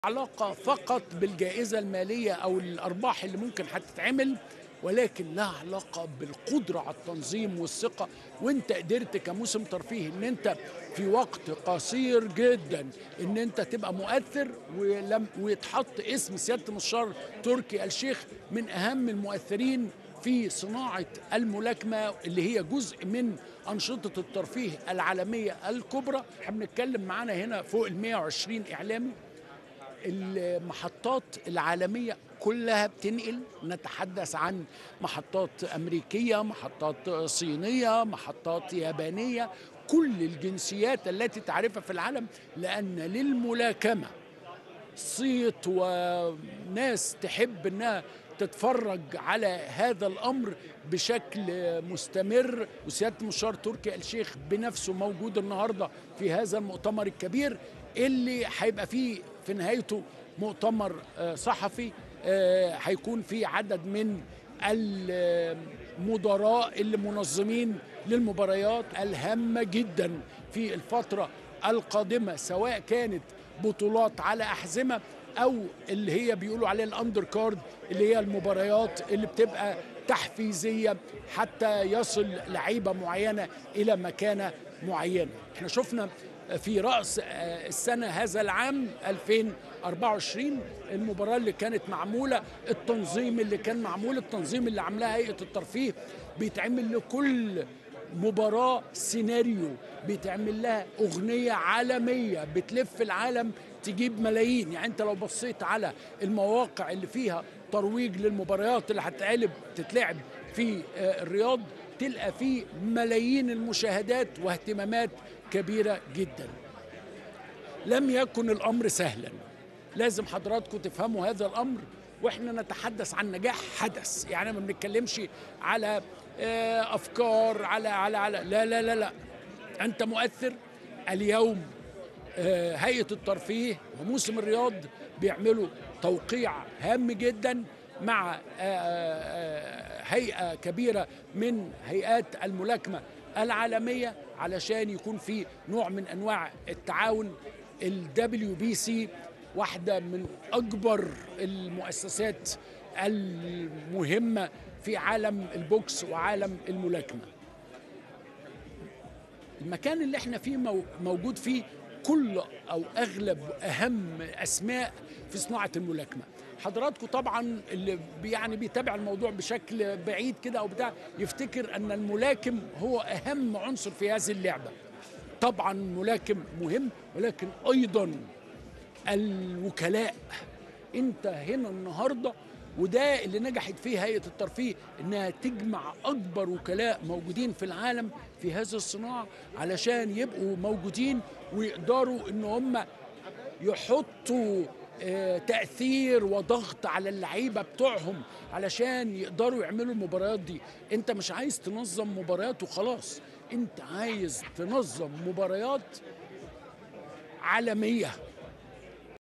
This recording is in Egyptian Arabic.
علاقة فقط بالجائزة المالية أو الأرباح اللي ممكن هتتعمل ولكن لها علاقة بالقدرة على التنظيم والثقة وانت قدرت كموسم ترفيهي ان انت في وقت قصير جدا ان انت تبقى مؤثر ولم ويتحط اسم سيادة المستشار تركي الشيخ من اهم المؤثرين في صناعة الملاكمة اللي هي جزء من أنشطة الترفيه العالمية الكبرى احنا بنتكلم معانا هنا فوق ال 120 إعلامي المحطات العالمية كلها بتنقل نتحدث عن محطات أمريكية محطات صينية محطات يابانية كل الجنسيات التي تعرفها في العالم لأن للملاكمة صيت وناس تحب انها تتفرج على هذا الامر بشكل مستمر وسياده المستشار تركي الشيخ بنفسه موجود النهارده في هذا المؤتمر الكبير اللي هيبقى فيه في نهايته مؤتمر صحفي هيكون فيه عدد من المدراء اللي منظمين للمباريات الهامه جدا في الفتره القادمه سواء كانت بطولات على احزمه او اللي هي بيقولوا عليها الاندر كارد اللي هي المباريات اللي بتبقى تحفيزيه حتى يصل لعيبه معينه الى مكانه معينه احنا شفنا في راس السنه هذا العام 2024 المباراه اللي كانت معموله التنظيم اللي كان معمول التنظيم اللي عاملاه هيئه الترفيه بيتعمل لكل مباراة سيناريو بيتعمل لها أغنية عالمية بتلف العالم تجيب ملايين يعني أنت لو بصيت على المواقع اللي فيها ترويج للمباريات اللي هتتعلب تتلعب في الرياض تلقى فيه ملايين المشاهدات واهتمامات كبيرة جدا لم يكن الأمر سهلا لازم حضراتكم تفهموا هذا الأمر واحنا نتحدث عن نجاح حدث يعني ما بنتكلمش على افكار على على على لا لا لا لا انت مؤثر اليوم هيئه الترفيه وموسم الرياض بيعملوا توقيع هام جدا مع هيئه كبيره من هيئات الملاكمه العالميه علشان يكون في نوع من انواع التعاون الدبليو بي سي واحدة من أكبر المؤسسات المهمة في عالم البوكس وعالم الملاكمة المكان اللي احنا فيه موجود فيه كل أو أغلب أهم أسماء في صناعة الملاكمة حضراتكم طبعا اللي يعني بيتابع الموضوع بشكل بعيد كده أو بتاع يفتكر أن الملاكم هو أهم عنصر في هذه اللعبة طبعا الملاكم مهم ولكن أيضا الوكلاء انت هنا النهارده وده اللي نجحت فيه هيئه الترفيه انها تجمع اكبر وكلاء موجودين في العالم في هذه الصناعه علشان يبقوا موجودين ويقدروا ان هم يحطوا تأثير وضغط على اللعيبة بتوعهم علشان يقدروا يعملوا المباريات دي انت مش عايز تنظم مباريات وخلاص انت عايز تنظم مباريات عالمية